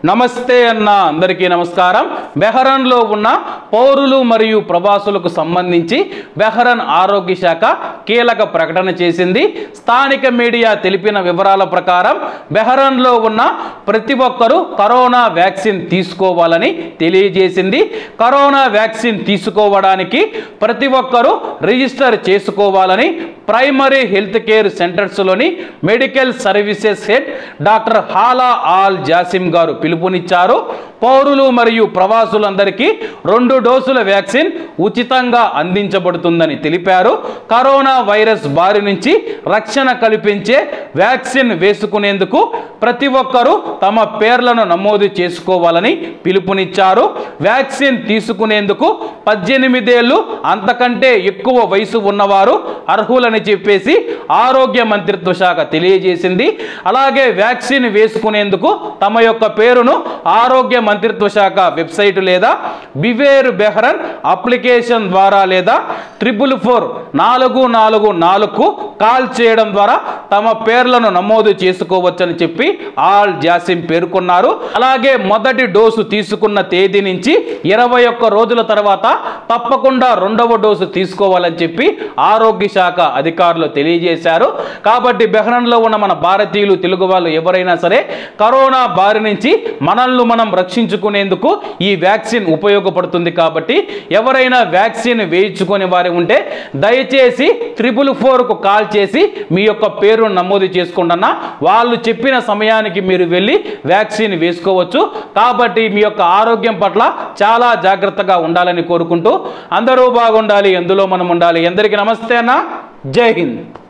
నమస్తే అన్న అందరికీ నమస్కారం బెహరన్లో ఉన్న పౌరులు మరియు ప్రవాసులకు సంబంధించి బెహరన్ ఆరోగ్య శాఖ కీలక ప్రకటన చేసింది స్థానిక మీడియా తెలిపిన వివరాల ప్రకారం బెహరన్లో ఉన్న ప్రతి ఒక్కరూ కరోనా వ్యాక్సిన్ తీసుకోవాలని తెలియజేసింది కరోనా వ్యాక్సిన్ తీసుకోవడానికి ప్రతి ఒక్కరూ రిజిస్టర్ చేసుకోవాలని ప్రైమరీ హెల్త్ కేర్ సెంటర్స్లోని medical services head doctor Hala Al Jasim గారు పిలుపునిచ్చారు పౌరులు మరియు ప్రవాసులందరికీ రెండు డోసుల వ్యాక్సిన్ ఉచితంగా అందించబడుతుందని తెలిపారు కరోనా వైరస్ బారి నుంచి రక్షణ కల్పించే వ్యాక్సిన్ వేసుకునేందుకు ప్రతి ఒక్కరూ తమ పేర్లను నమోదు చేసుకోవాలని పిలుపునిచ్చారు వ్యాక్సిన్ తీసుకునేందుకు పద్దెనిమిదేళ్ళు అంతకంటే ఎక్కువ వయసు ఉన్నవారు అర్హులని చెప్పేసి ఆరోగ్య మంత్రిత్వ శాఖ తెలియజేసింది అలాగే వ్యాక్సిన్ వేసుకునేందుకు తమ యొక్క పేరును ఆరోగ్య మంత్రిత్వ శాఖ వెబ్సైట్ లేదా బివేర్ బెహరన్ అప్లికేషన్ ద్వారా లేదా ట్రిపుల్ ఫోర్ నాలుగు నాలుగు నాలుగు కాల్ చేయడం ద్వారా తమ పేర్లను నమోదు చేసుకోవచ్చని చెప్పి ఆల్ జాసిం పేర్కొన్నారు అలాగే మొదటి డోసు తీసుకున్న తేదీ నుంచి ఇరవై ఒక్క రోజుల తర్వాత తప్పకుండా రెండవ డోసు తీసుకోవాలని చెప్పి ఆరోగ్య శాఖ అధికారులు తెలియజేశారు కాబట్టి బెహ్రన్లో ఉన్న మన భారతీయులు తెలుగు వాళ్ళు ఎవరైనా సరే కరోనా బారి నుంచి మనల్ని మనం రక్షించుకునేందుకు ఈ వ్యాక్సిన్ ఉపయోగపడుతుంది కాబట్టి ఎవరైనా వ్యాక్సిన్ వేయించుకొని వారి ఉంటే దయచేసి త్రిపుల్ ఫోర్కు కాల్ చేసి మీ యొక్క పేరు నమోదు చేసుకుంటున్నా వాళ్ళు చెప్పిన సమయానికి మీరు వెళ్ళి వ్యాక్సిన్ వేసుకోవచ్చు కాబట్టి మీ యొక్క ఆరోగ్యం పట్ల చాలా జాగ్రత్తగా ఉండాలని కోరుకుంటూ అందరూ బాగుండాలి ఎందులో మనం ఉండాలి అందరికీ నమస్తే అన్న జై హింద్